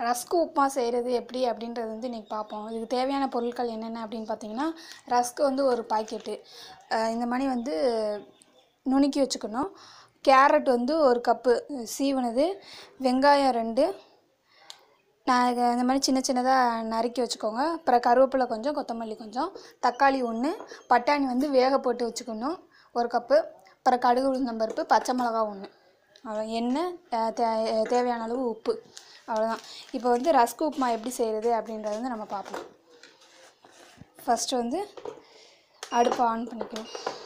rusk upma செய்கிறது எப்படி அப்படின்றது வந்து இன்றைக்கி பார்ப்போம் இதுக்கு தேவையான பொருட்கள் என்னென்ன அப்படின்னு பார்த்தீங்கன்னா ரஸ்க்கு வந்து ஒரு பாக்கெட்டு இந்த மாதிரி வந்து நுணுக்கி வச்சுக்கணும் கேரட் வந்து ஒரு கப்பு சீவனது வெங்காயம் ரெண்டு நான் இதை இந்த மாதிரி சின்ன சின்னதாக நறுக்கி வச்சுக்கோங்க அப்புறம் கருவேப்பிலை கொஞ்சம் கொத்தமல்லி கொஞ்சம் தக்காளி ஒன்று பட்டாணி வந்து வேக போட்டு வச்சுக்கணும் ஒரு கப்பு அப்புறம் கடுகு உளுந்தம்பருப்பு பச்சை மிளகா ஒன்று அவ்வளோ எண்ணெய் தே- தே- தேவையான அளவு உப்பு அவ்வளோதான் இப்போ வந்து ரஸ்க் உப்புமா எப்படி செய்கிறது அப்படின்றத வந்து நம்ம பார்ப்போம் ஃபஸ்ட்டு வந்து அடுப்பை ஆன் பண்ணிக்கணும்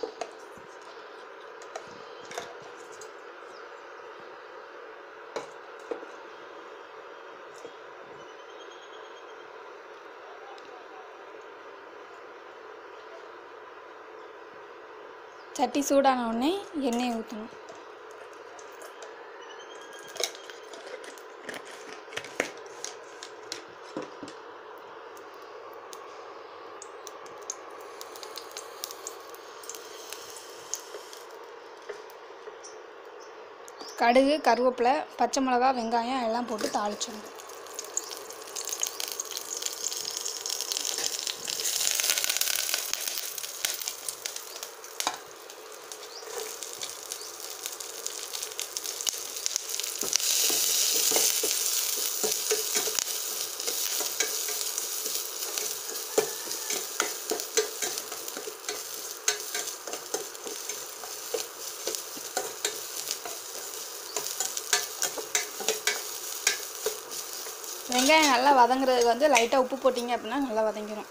சட்டி சூடான உடனே எண்ணெய் ஊற்றணும் கடுகு கருவேப்பிலை பச்சை மிளகா வெங்காயம் எல்லாம் போட்டு தாளிச்சிடணும் வெங்காயம் நல்லா வதங்குறதுக்கு வந்து லைட்டாக உப்பு போட்டிங்க அப்படின்னா நல்லா வதங்கிடும்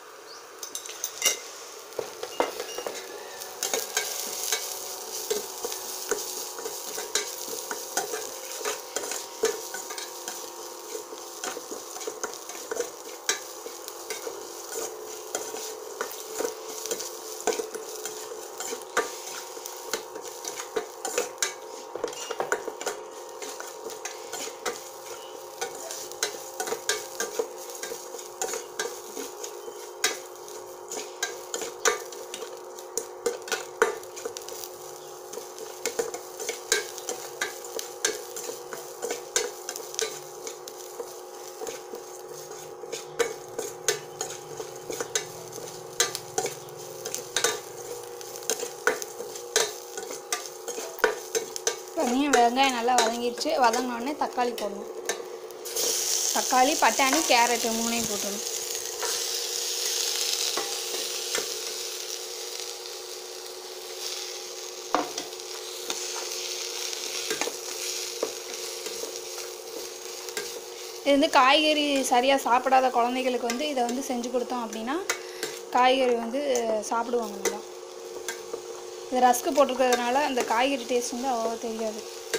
பாருங்க வெங்காயம் நல்லா வதங்கிடுச்சு வதங்கின உடனே தக்காளி போடணும் தக்காளி பட்டாணி கேரட்டு மூணையும் போட்டணும் இது வந்து காய்கறி சரியாக சாப்பிடாத குழந்தைகளுக்கு வந்து இதை வந்து செஞ்சு கொடுத்தோம் அப்படின்னா காய்கறி வந்து சாப்பிடுவாங்க நல்லா இது ரஸ்க்கு போட்டிருக்கிறதுனால அந்த காய்கறி டேஸ்ட் வந்து அவ்வளோ தெரியாது